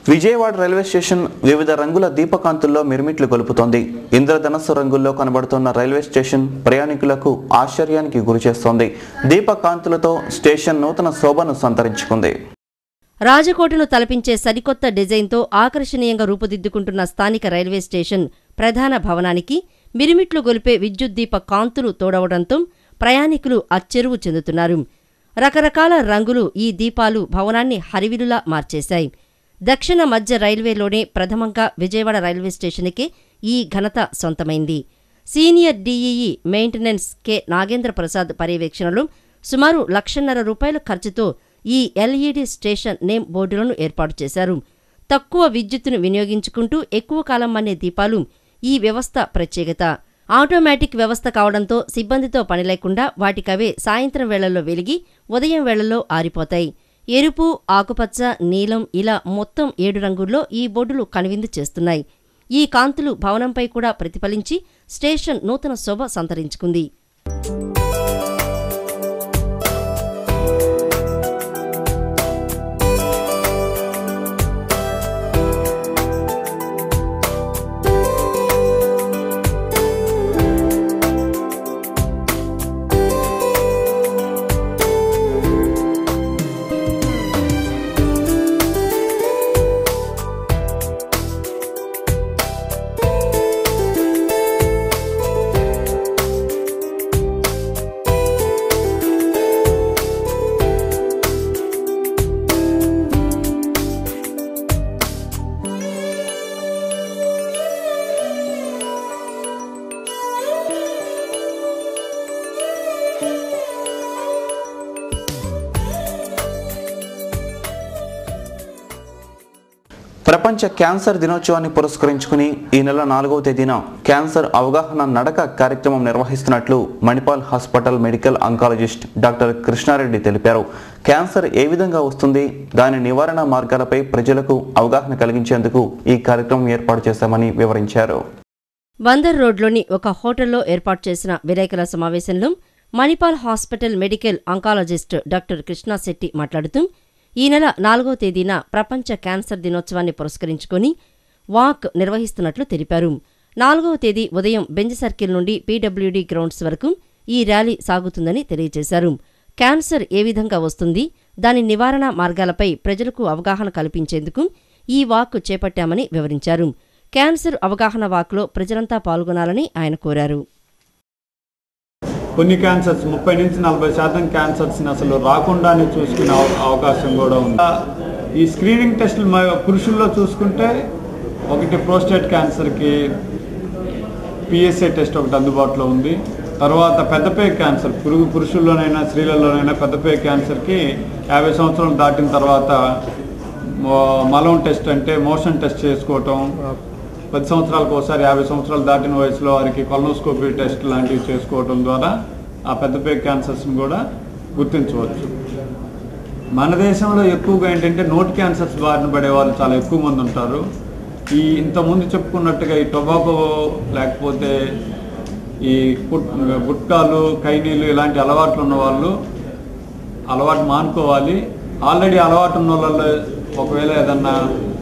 Vijayawada railway station వివిధ రంగుల దీపకాంతుల్లో మిరుమిట్లు గొలుపుతోంది ఇంద్రధనస్సు రంగుల్లో కనబడుతున్న రైల్వే స్టేషన్ ప్రయాణికులకు ఆశ్చర్యానికి గురిచేస్తోంది దీపకాంతులతో స్టేషన్ నూతన శోభను సంతరించుకుంది రాజకోటను తలపించే సరికొత్త డిజైన్తో ఆకర్షణీయంగా రూపుదిద్దుకుంటున్న స్థానిక రైల్వే స్టేషన్ ప్రధాన భవనానికి మిరుమిట్లు గొలిపే విద్యుత్ దీప కాంతులు తోడవడంతో ప్రయాణికులు అచ్చెరువు చెందుతున్నారు రకరకాల రంగులు ఈ దీపాలు భవనాన్ని హరివిలులా మార్చేశాయి దక్షిణ మధ్య రైల్వేలోనే ప్రథమంగా విజయవాడ రైల్వే స్టేషన్కే ఈ ఘనత సొంతమైంది senior DEE maintenance K Nagendra Prasad పర్యవేక్షణలో సుమారు లక్షన్నర రూపాయల ఖర్చుతో ఈ ఎల్ఈడీ స్టేషన్ నేమ్ బోర్డులను ఏర్పాటు చేశారు తక్కువ విద్యుత్తును వినియోగించుకుంటూ ఎక్కువ కాలం మన్నే దీపాలు ఈ వ్యవస్థ ప్రత్యేకత ఆటోమేటిక్ వ్యవస్థ కావడంతో సిబ్బందితో పని లేకుండా వాటికవే సాయంత్రం వేళల్లో వెలిగి ఉదయం వేళల్లో ఆరిపోతాయి ఎరుపు ఆకుపచ్చ నీలం ఇలా మొత్తం ఏడు రంగుల్లో ఈ బోర్డులు కనువిందు చేస్తున్నాయి ఈ కాంతులు భవనంపై కూడా ప్రతిఫలించి స్టేషన్ నూతన శోభ సంతరించుకుంది ప్రపంచ క్యాన్సర్ దినోత్సవాన్ని పురస్కరించుకుని ఈ నెల నాలుగవ తేదీన క్యాన్సర్ అవగాహన నడక కార్యక్రమం నిర్వహిస్తున్నట్లు Manipal hospital medical oncologist doctor Krishna Reddy తెలిపారు క్యాన్సర్ ఏ విధంగా వస్తుంది దాని నివారణ మార్గాలపై ప్రజలకు అవగాహన కలిగించేందుకు ఈ కార్యక్రమం ఏర్పాటు చేశామని వివరించారు బందర్ రోడ్లోని ఒక హోటల్లో ఏర్పాటు చేసిన విలేకరుల సమావేశంలో Manipal hospital medical oncologist doctor Krishna Shetty మాట్లాడుతూ ఈ నెల నాలుగో తేదీన ప్రపంచ క్యాన్సర్ దినోత్సవాన్ని పురస్కరించుకొని వాక్ నిర్వహిస్తున్నట్లు తెలిపారు నాలుగవ తేదీ ఉదయం బెంజ్ సర్కిల్ నుండి పీడబ్ల్యూడీ గ్రౌండ్స్ వరకు ఈ ర్యాలీ సాగుతుందని తెలియజేశారు క్యాన్సర్ ఏ విధంగా వస్తుంది దాని నివారణ మార్గాలపై ప్రజలకు అవగాహన కల్పించేందుకు ఈ వాక్ చేపట్టామని వివరించారు క్యాన్సర్ అవగాహన వాక్లో ప్రజలంతా పాల్గొనాలని ఆయన కోరారు కొన్ని క్యాన్సర్స్ ముప్పై నుంచి నలభై శాతం క్యాన్సర్స్ని అసలు రాకుండానే చూసుకునే అవ- అవకాశం కూడా ఉంది ఈ స్క్రీనింగ్ టెస్టులు మ- పురుషుల్లో చూసుకుంటే ఒకటి ప్రోస్టేట్ క్యాన్సర్కి పిఎస్ఏ టెస్ట్ ఒకటి అందుబాటులో ఉంది తర్వాత పెద్దపే క్యాన్సర్ పురుగు పురుషుల్లోనైనా స్త్రీలలోనైనా పెద్దపే క్యాన్సర్కి యాభై సంవత్సరాలు దాటిన తర్వాత మో- మలం టెస్ట్ అంటే మోషన్ టెస్ట్ చేసుకోవటం పది సంవత్సరాలకు ఒకసారి యాభై సంవత్సరాలు దాటిన వయసులో వారికి కొలనోస్కోపీ టెస్ట్ లాంటివి చేసుకోవటం ద్వారా ఆ పెద్దపే క్యాన్సర్స్ని కూడా గుర్తించవచ్చు మన దేశంలో ఎక్కువగా ఏంటంటే నోటి క్యాన్సర్స్ బారిన పడే వాళ్ళు చాలా ఎక్కువ మంది ఉంటారు ఈ ఇంతకుముందు చెప్పుకున్నట్టుగా ఈ టొబాకో లేకపోతే ఈ గుట్- గుట్కాలు కైనీలు ఇలాంటి అలవాట్లు ఉన్న వాళ్ళు అలవాటు మానుకోవాలి ఆల్రెడీ అలవాటు ఉన్న వాళ్ళలో ఒకవేళ ఏదన్నా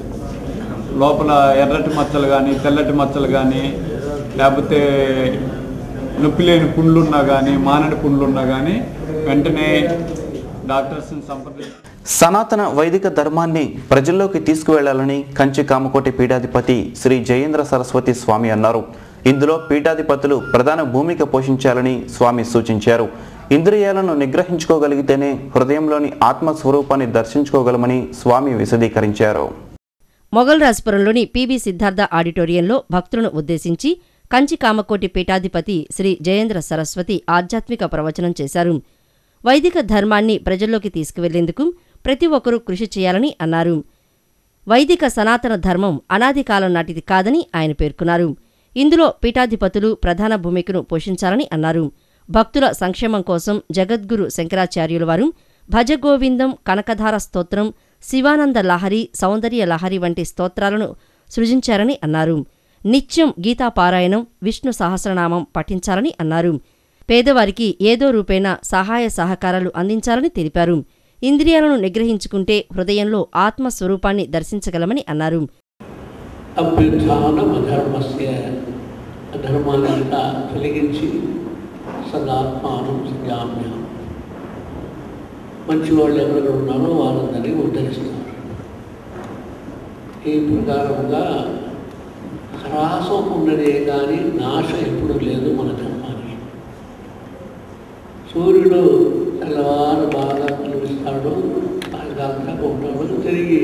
లోపల ఎర్రటి మచ్చలు కానీ తెల్లటి మచ్చలు కానీ లేకపోతే నొప్పి లేని పుండ్లున్నా కానీ మానని పుండ్లున్నా కానీ వెంటనే డాక్టర్స్ని సంప్రదించి సనాతన వైదిక ధర్మాన్ని ప్రజల్లోకి తీసుకువెళ్లాలని కంచి కామకోటి పీఠాధిపతి శ్రీ జయేంద్ర సరస్వతి స్వామి అన్నారు ఇందులో పీఠాధిపతులు ప్రధాన భూమిక పోషించాలని స్వామి సూచించారు ఇంద్రియాలను నిగ్రహించుకోగలిగితేనే హృదయంలోని ఆత్మస్వరూపాన్ని దర్శించుకోగలమని స్వామి విశదీకరించారు మొగల్రాజ్పురంలోని పీబీ సిద్ధార్థ ఆడిటోరియంలో భక్తులను ఉద్దేశించి కంచి కామకోటి పీఠాధిపతి శ్రీ జయేంద్ర సరస్వతి ఆధ్యాత్మిక ప్రవచనం చేశారు వైదిక ధర్మాన్ని ప్రజల్లోకి తీసుకువెళ్లేందుకు ప్రతి ఒక్కరూ కృషి చేయాలని అన్నారు వైదిక సనాతన ధర్మం అనాది కాలం నాటిది కాదని ఆయన పేర్కొన్నారు ఇందులో పీఠాధిపతులు ప్రధాన భూమికను పోషించాలని అన్నారు భక్తుల సంక్షేమం కోసం జగద్గురు శంకరాచార్యుల వారు భజగోవిందం కనకధార స్తోత్రం శివానంద లహరి సౌందర్య లహరి వంటి స్తోత్రాలను సృజించారని అన్నారు నిత్యం గీతాపారాయణం విష్ణు సహస్రనామం పఠించాలని అన్నారు పేదవారికి ఏదో రూపేణా సహాయ సహకారాలు అందించాలని తెలిపారు ఇంద్రియాలను నిగ్రహించుకుంటే హృదయంలో ఆత్మస్వరూపాన్ని దర్శించగలమని అన్నారు అభ్యుత్థానం అధర్మస్య అధర్మాన్ని కలిగించి సదాత్మానం సజామ్యం మంచి వాళ్ళు ఎవరెక్కడ ఉన్నారో వాళ్ళందరినీ ఉద్ధరిస్తారు ఈ ప్రకారంగా హ్రాసం ఉన్నదే కానీ నాశం ఎప్పుడు లేదు మన ధర్మానికి సూర్యుడు తెల్లవారు బాగా కనిపిస్తాడు సాయంకాలం ఉంటాడు తిరిగి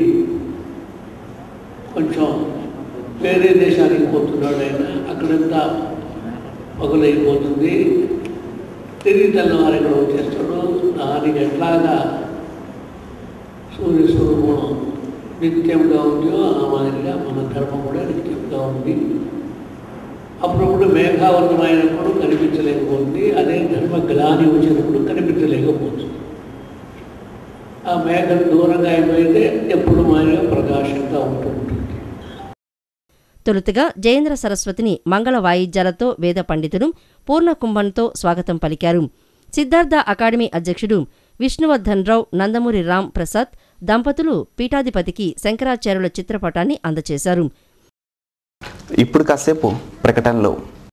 కొంచెం వేరే దేశానికి పోతున్నాడు ఆయన అక్కడంతా పగులైపోతుంది తిరిగి తెల్లవారు ఇక్కడ వచ్చేస్తాడు దానికి ఎట్లాగా సూర్య స్వరూపం నిత్యంగా ఉందో ఆ మాదిరిగా మన ధర్మం కూడా నిత్యంగా ఉంది అప్పుడప్పుడు మేఘావృతమైనప్పుడు కనిపించలేకపోతుంది అదే ధర్మ గ్లాని వచ్చినప్పుడు కనిపించలేకపోతుంది ఆ మేఘం దూరంగా అయిపోయితే ఎప్పుడు మాదిరిగా ప్రకాశంగా ఉంటూ ఉంటుంది తొలుతగా జయేంద్ర సరస్వతిని మంగళ వాయిద్యాలతో వేద పండితులు పూర్ణకుంభంతో స్వాగతం పలికారు సిద్ధార్థ అకాడమీ అధ్యక్షుడు విష్ణువర్ధన్ రావు నందమూరి రామ్ ప్రసాద్ దంపతులు పీఠాధిపతికి శంకరాచార్యుల చిత్రపటాన్ని అందజేశారు ఇప్పుడు కాసేపు ప్రకటనలో